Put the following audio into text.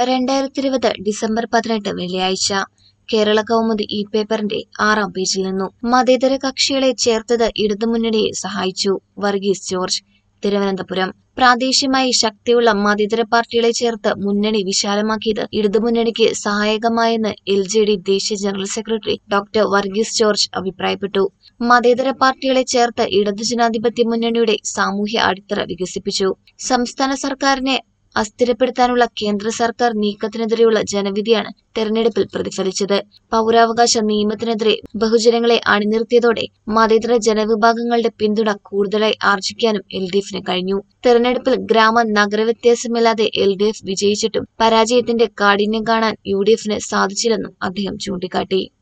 രണ്ടായിരത്തി ഇരുപത് ഡിസംബർ പതിനെട്ട് വെള്ളിയാഴ്ച കേരള കൗമുദി ഈ പേപ്പറിന്റെ ആറാം പേജിൽ നിന്നു മതേതര കക്ഷികളെ ചേർത്തത് ഇടതുമുന്നണിയെ സഹായിച്ചു വർഗീസ് ജോർജ് തിരുവനന്തപുരം പ്രാദേശികമായി ശക്തിയുള്ള മതേതര പാർട്ടികളെ ചേർത്ത് മുന്നണി വിശാലമാക്കിയത് ഇടതുമുന്നണിക്ക് സഹായകമായെന്ന് എൽ ജെ ഡി ദേശീയ general secretary doctor Varghese George അഭിപ്രായപ്പെട്ടു മതേതര പാർട്ടികളെ ചേർത്ത് ഇടതു ജനാധിപത്യ മുന്നണിയുടെ സാമൂഹ്യ അടിത്തറ വികസിപ്പിച്ചു സംസ്ഥാന സർക്കാരിനെ അസ്ഥിരപ്പെടുത്താനുള്ള കേന്ദ്ര സർക്കാർ നീക്കത്തിനെതിരെയുള്ള ജനവിധിയാണ് തെരഞ്ഞെടുപ്പിൽ പ്രതിഫലിച്ചത് പൗരാവകാശ നിയമത്തിനെതിരെ ബഹുജനങ്ങളെ അണിനിർത്തിയതോടെ മതേതര ജനവിഭാഗങ്ങളുടെ പിന്തുണ കൂടുതലായി ആർജിക്കാനും എൽ ഡി എഫിന് കഴിഞ്ഞു തെരഞ്ഞെടുപ്പിൽ ഗ്രാമ നഗര വ്യത്യാസമില്ലാതെ എൽ ഡി എഫ് വിജയിച്ചിട്ടും പരാജയത്തിന്റെ കാഠിന്യം കാണാൻ യു ഡി എഫിന് സാധിച്ചില്ലെന്നും അദ്ദേഹം ചൂണ്ടിക്കാട്ടി